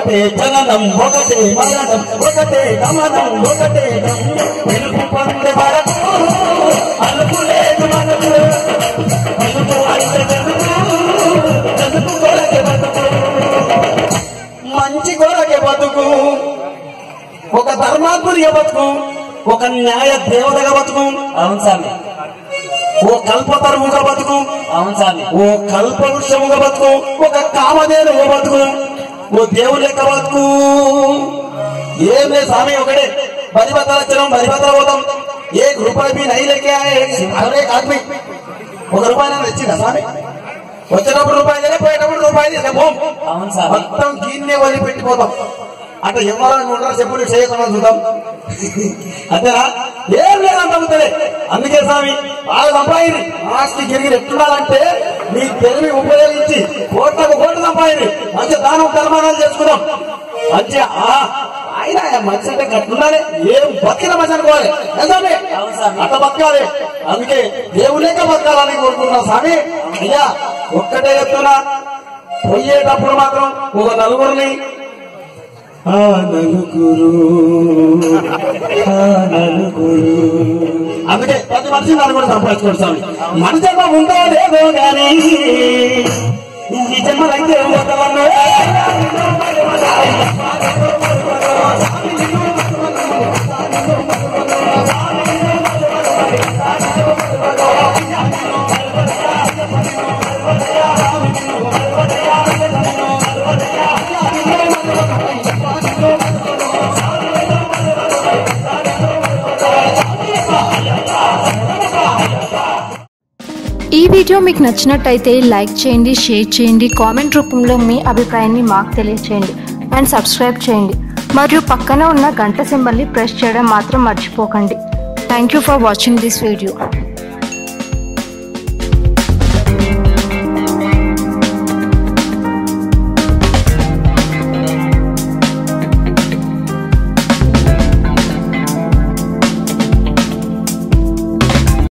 ఒకటే జననం ఒకటే మరణం ఒకటే గమనం ఒకటే గమ్యం తెలుగు పొందే వరకు అలుపు లేదు మనకు అలుపు అంటే తెలుగు తెలుగు కొరకే బతుకు మంచి కొరకే బతుకు ఒక ధర్మాత్ముడిగా బతుకు ఒక న్యాయ దేవతగా బతుకు అవును స్వామి ఓ కల్పతరువుగా బతుకు అవును స్వామి ఓ కల్పవృక్షముగా బతుకు ఒక కామధేనుగా బతుకు ఓ దేవుని లెక్క బతుకు ఏం లేదు స్వామి ఒకటే పది బత్తాలు వచ్చినాం పది బత్తాలు పోతాం ఏ రూపాయి మీ నై లెక్క అరే కాదు ఒక రూపాయి తెచ్చిందా స్వామి వచ్చేటప్పుడు రూపాయి తినే పోయేటప్పుడు రూపాయి తినే పోం అవును స్వామి మొత్తం దీన్నే వదిలిపెట్టిపోతాం అంటే ఎవరైనా ఉంటారో చెప్పు నీకు చేయకుండా చూద్దాం అంతేనా ఏం లేదంట అవుతుంది అందుకే స్వామి బాగా సంపాయింది లాస్ట్ గిరిగి ఎట్లుండాలంటే మీ తెలివి ఉపయోగించి కోట్లకు కోట్లు సంపాయింది మంచి దానం ధర్మానాలు చేసుకుందాం మంచి ఆ, ఆయన మంచి అంటే కట్టుండాలి ఏం బతికిన మంచి అనుకోవాలి ఏ స్వామి అవును స్వామి. అట్లా బతకాలి అందుకే దేవులేక బతకాలని కోరుకుంటున్నా స్వామి అయ్యా ఒక్కటే చెప్తున్నా పోయేటప్పుడు మాత్రం ఒక నలుగురిని ఆ నలుగురు ఆ నలుగురు అందుకే ప్రతి మనిషి నలుగురు సంపాదించుకోండి స్వామి మన జన్మ ఉందో లేదో గాని ఈ జన్మలైతే పోతామన్నో. ఈ వీడియో మీకు నచ్చినట్టయితే లైక్ చేయండి షేర్ చేయండి కామెంట్ రూపంలో మీ అభిప్రాయాన్ని మాకు తెలియచేయండి అండ్ సబ్స్క్రైబ్ చేయండి మరియు పక్కన ఉన్న గంట సింబల్ని ప్రెస్ చేయడం మాత్రం మర్చిపోకండి thank you for watching this video